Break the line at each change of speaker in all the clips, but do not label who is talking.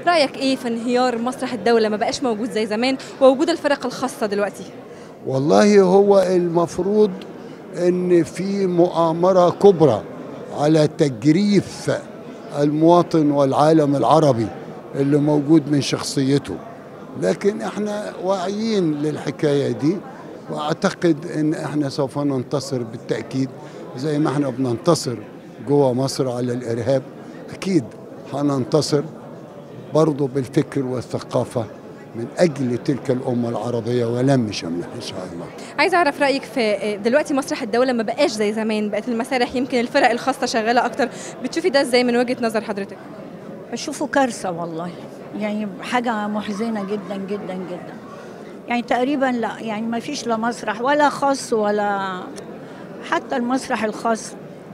رايك ايه في انهيار مسرح الدوله ما بقاش موجود زي زمان ووجود الفرق الخاصه دلوقتي
والله هو المفروض ان في مؤامره كبرى على تجريف المواطن والعالم العربي اللي موجود من شخصيته لكن احنا واعيين للحكايه دي واعتقد ان احنا سوف ننتصر بالتاكيد زي ما احنا بننتصر جوه مصر على الارهاب اكيد هننتصر برضه بالفكر والثقافه من اجل تلك الامه العربيه ولم شملها ان شاء الله
عايز اعرف رايك في دلوقتي مسرح الدوله ما بقاش زي زمان بقت المسارح يمكن الفرق الخاصه شغاله اكتر بتشوفي ده ازاي من وجهه نظر حضرتك
بشوفه كارثة والله يعني حاجة محزنة جدا جدا جدا يعني تقريبا لا يعني ما فيش لا مسرح ولا خاص ولا حتى المسرح الخاص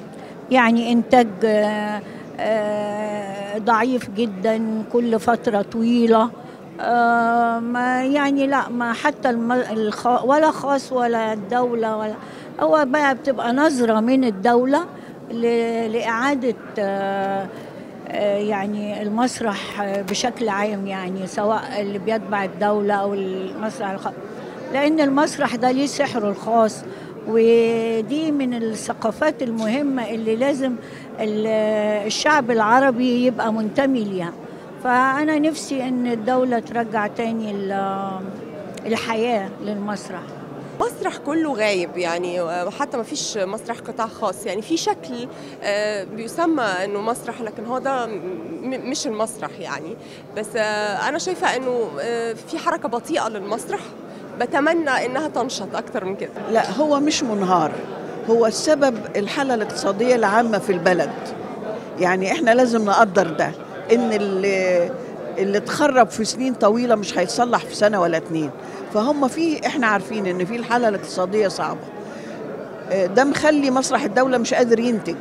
يعني إنتاج آه، آه، ضعيف جدا كل فترة طويلة آه، ما يعني لا ما حتى الم- الخ- ولا خاص ولا الدولة ولا هو بقى بتبقى نظرة من الدولة ل- لإعادة آه، آه، يعني المسرح آه، بشكل عام يعني سواء اللي بيتبع الدولة أو المسرح الخاص لأن المسرح ده ليه سحره الخاص ودي من الثقافات المهمة اللي لازم ال- الشعب العربي يبقى منتمي ليها فأنا نفسي إن الدولة ترجع تاني ال- الحياة للمسرح
مسرح كله غايب يعني وحتى ما فيش مسرح قطاع خاص يعني في شكل آه، بيسمى انه مسرح لكن هو ده م- مش المسرح يعني بس آه، انا شايفه انه آه، في حركه بطيئه للمسرح بتمنى انها تنشط اكتر من كده
لا هو مش منهار هو السبب الحالة الاقتصادية العامة في البلد يعني احنا لازم نقدر ده ان اللي اللي اتخرب في سنين طويلة مش هيتصلح في سنة ولا اتنين فهم في احنا عارفين ان في الحالة الاقتصادية صعبة آه، ده مخلي مسرح الدولة مش قادر ينتج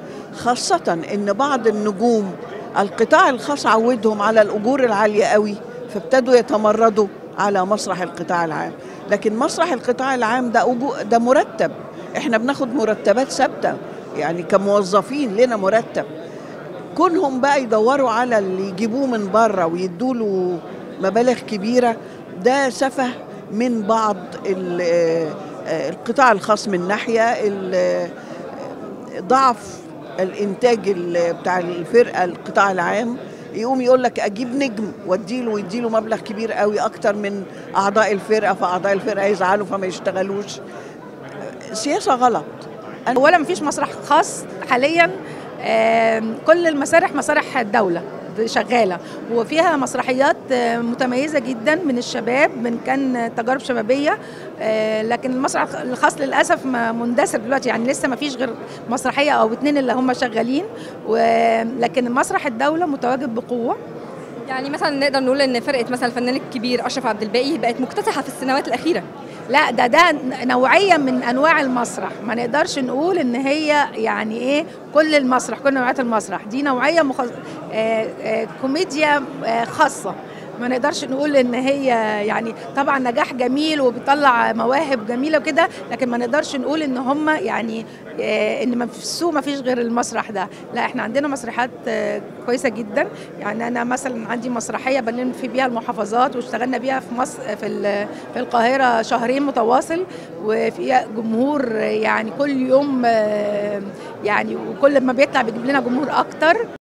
خاصة ان بعض النجوم القطاع الخاص عودهم على الأجور العالية قوي فابتدوا يتمردوا على مسرح القطاع العام لكن مسرح القطاع العام ده أجو ده مرتب احنا بناخد مرتبات ثابتة يعني كموظفين لنا مرتب كونهم بقى يدوروا على اللي يجيبوه من بره ويدوا له مبالغ كبيرة ده سفه من بعض ال- آه، القطاع الخاص من ناحية ال- ضعف الانتاج ال- بتاع الفرقه القطاع العام يقوم يقول لك اجيب نجم واديله ويديله مبلغ كبير قوي اكتر من اعضاء الفرقه فاعضاء الفرقه يزعلوا فما يشتغلوش سياسه غلط
اولا مفيش مسرح خاص حاليا آم، كل المسارح مسارح الدوله شغاله وفيها مسرحيات آه، متميزه جدا من الشباب من كان تجارب شبابيه آه، لكن المسرح الخاص للاسف ما- مندثر دلوقتي يعني لسه ما فيش غير مسرحيه او اتنين اللي هم شغالين ولكن مسرح الدوله متواجد بقوه
يعني مثلا نقدر نقول ان فرقه مثلا الفنان الكبير اشرف عبد الباقي بقت مكتسحه في السنوات الاخيره
لا ده ده نوعيه من انواع المسرح ما نقدرش نقول ان هي يعني ايه كل المسرح كل نوعيات المسرح دي نوعيه مخ... آه آه كوميديا آه خاصه ما نقدرش نقول ان هي يعني طبعا نجاح جميل وبيطلع مواهب جميله وكده لكن ما نقدرش نقول ان هم يعني آه ان ما في السوق ما فيش غير المسرح ده لا احنا عندنا مسرحيات آه كويسه جدا يعني انا مثلا عندي مسرحيه بلم في بيها المحافظات واشتغلنا بيها في مصر في ال- في القاهره شهرين متواصل وفيها جمهور يعني كل يوم آه، يعني وكل ما بيطلع بيجيب لنا جمهور اكتر